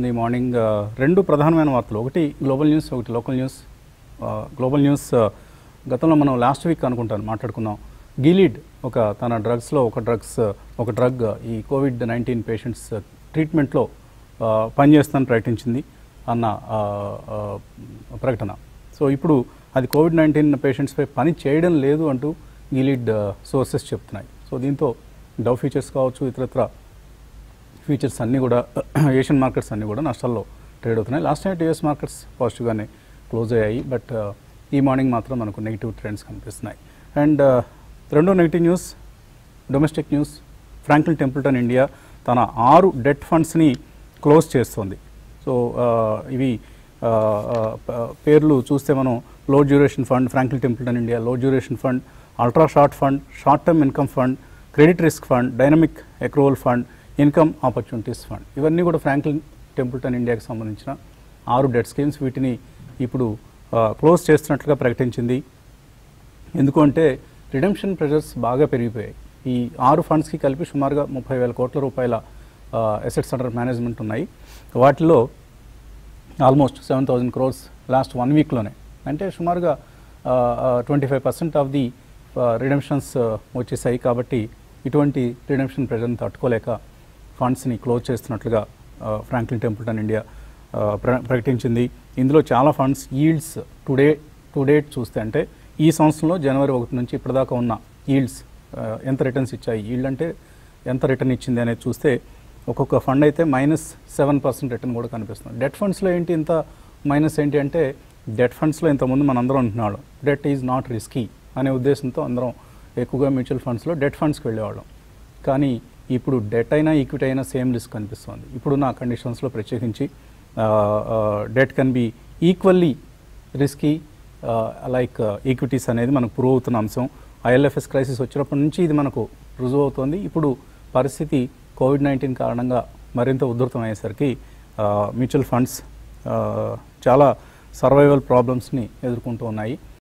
కనిపిస్తుంది ఈ మార్నింగ్ ఆ, రెండు ప్రధానమైన వార్తలు ఒకటి గ్లోబల్ న్యూస్ ఒకటి లోకల్ న్యూస్ ఆ, గ్లోబల్ న్యూస్ ఆ, గతంలో మనం లాస్ట్ వీక్ అనుకుంటాను మాట్లాడుకున్నాం గీలీడ్ ఒక తన డ్రగ్స్లో ఒక డ్రగ్స్ ఒక డ్రగ్ ఈ కోవిడ్ నైన్టీన్ పేషెంట్స్ ట్రీట్మెంట్లో ఆ, పనిచేస్తానని ప్రకటించింది అన్న ఆ, ఆ, ప్రకటన సో ఇప్పుడు అది కోవిడ్ నైన్టీన్ పేషెంట్స్పై పని చేయడం లేదు అంటూ గీలీడ్ సోర్సెస్ చెప్తున్నాయి సో దీంతో డవ్ ఫీచర్స్ కావచ్చు ఇతరత్ర ఫీచర్స్ అన్నీ కూడా ఏషియన్ మార్కెట్స్ అన్నీ కూడా నష్టాల్లో ట్రేడ్ అవుతున్నాయి లాస్ట్ నైట్ యూఎస్ మార్కెట్స్ పాజిటివ్గానే క్లోజ్ అయ్యాయి బట్ ఈ మార్నింగ్ మాత్రం మనకు నెగిటివ్ ట్రెండ్స్ కనిపిస్తున్నాయి అండ్ రెండో negative news domestic news Franklin Templeton India తన ఆరు డెట్ ఫండ్స్ని క్లోజ్ చేస్తోంది సో ఇవి ఆ, ఆ, ప- పేర్లు చూస్తే మనం low duration fund Franklin Templeton India low duration fund ultra short fund short term income fund credit risk fund dynamic accrual fund income opportunities fund ఇవన్నీ కూడా ఫ్రాంక్లిన్ టెంపుల్టన్ ఇండియాకి సంబంధించిన ఆరు డెట్ స్కీమ్స్ వీటిని ఇప్పుడు ఆ, క్లోజ్ చేస్తున్నట్లుగా ప్రకటించింది ఎందుకంటే రిడెంప్షన్ ప్రెజర్స్ బాగా పెరిగిపోయాయి ఈ ఆరు ఫండ్స్కి కలిపి సుమారుగా ముప్పై వేల కోట్ల రూపాయల అసెట్స్ అండర్ మేనేజ్మెంట్ ఉన్నాయి వాటిలో almost seven thousand crores last one వీక్లోనే అంటే సుమారుగా twenty five percent of the redemptions వచ్చేసాయి కాబట్టి ఇటువంటి రిడెంప్షన్ ప్రెజర్ని తట్టుకోలేక ఫండ్స్ని క్లోజ్ చేస్తున్నట్లుగా ఫ్రాంక్లిన్ టెంపుల్టన్ ఇండియా ఆ, ప్ర- ప్రకటించింది ఇందులో చాలా funds yields today to date చూస్తే అంటే ఈ సంవత్సరంలో జనవరి ఒకటి నుంచి ఇప్పటిదాకా ఉన్న ఈల్డ్స్ ఎంత రిటర్న్స్ ఇచ్చాయి ఈల్డ్ అంటే ఎంత రిటర్న్ ఇచ్చింది అనేది చూస్తే ఒక్కొక్క ఫండ్ అయితే మైనస్ సెవెన్ పర్సెంట్ రిటర్న్ కూడా కనిపిస్తుంది డెట్ ఫండ్స్లో ఏంటి ఇంత మైనస్ ఏంటి అంటే డెట్ ఫండ్స్లో ఇంతకుముందు మన అందరం అంటున్నాడు డెట్ ఈజ్ నాట్ రిస్కీ అనే ఉద్దేశంతో అందరం ఎక్కువగా మ్యూచువల్ ఫండ్స్లో డెట్ ఫండ్స్కి వెళ్ళేవాళ్ళం కానీ ఇప్పుడు డెట్ అయినా ఈక్విటీ అయినా సేమ్ రిస్క్ కనిపిస్తుంది ఇప్పుడున్న కండిషన్స్లో ప్రత్యేకించి debt can be equally risky like equities అనేది మనకు ప్రూవ్ అవుతున్న అంశం ఐఎల్ఎఫ్ఎస్ క్రైసిస్ వచ్చినప్పటి నుంచి ఇది మనకు రుజువు అవుతోంది ఇప్పుడు పరిస్థితి కోవిడ్ నైన్టీన్ కారణంగా మరింత ఉధృతం అయ్యేసరికి మ్యూచువల్ ఫండ్స్ చాలా సర్వైవల్ ప్రాబ్లమ్స్ని ఎదుర్కొంటూ ఉన్నాయి